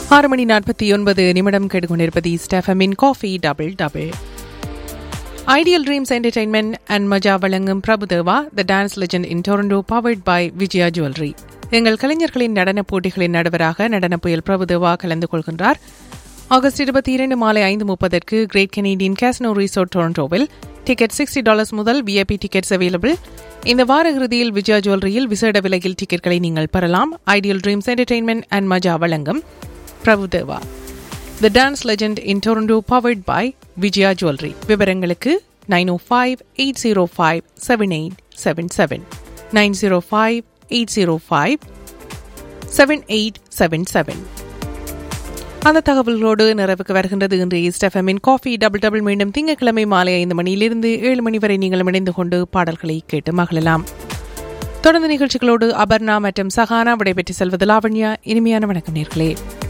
ஆறு மணி நாற்பத்தி ஒன்பது நிமிடம் கேட்டுக்கொண்டிருப்பது ஸ்டெஃபமின் coffee double double ideal dreams entertainment and Maja வழங்கும் Prabhudeva the dance legend in Toronto powered by Vijaya jewellery எங்கள் கலைஞர்களின் நடனப் போட்டிகளின் நடுவராக நடன புயல் பிரபுதேவா கலந்து கொள்கின்றார் ஆகஸ்ட் இருபத்தி இரண்டு மாலை ஐந்து முப்பதற்கு கிரேட் கெனடியன் கேஸ்னோ ரிசோர்ட் டொரண்டோவில் டிக்கெட் சிக்ஸ்டி டாலர்ஸ் முதல் விஐபி டிக்கெட்ஸ் அவைலபிள் இந்த வார இறுதியில் விஜயா ஜுவல்லரியில் விசேட விலையில் டிக்கெட்களை நீங்கள் பெறலாம் ideal dreams entertainment and Maja வழங்கும் Prabhudeva the dance legend in Toronto powered by Vijaya jewellery விவரங்களுக்கு nine O five eight zero five seven eight seven seven nine zero five eight zero five seven eight seven seven அந்த தகவல்களோடு நிறைவுக்கு வருகின்றது இன்று ஈஸ்டெஃபமின் coffee double double மீண்டும் திங்கட்கிழமை மாலை ஐந்து மணியிலிருந்து ஏழு மணி வரை நீங்கள் இணைந்து கொண்டு பாடல்களை கேட்டு மகிழலாம் தொடர்ந்து நிகழ்ச்சிகளோடு அபர்ணா மற்றும் சஹானா விடைபெற்று செல்வது லாவண்யா இனிமையான வணக்கம் நேர்களே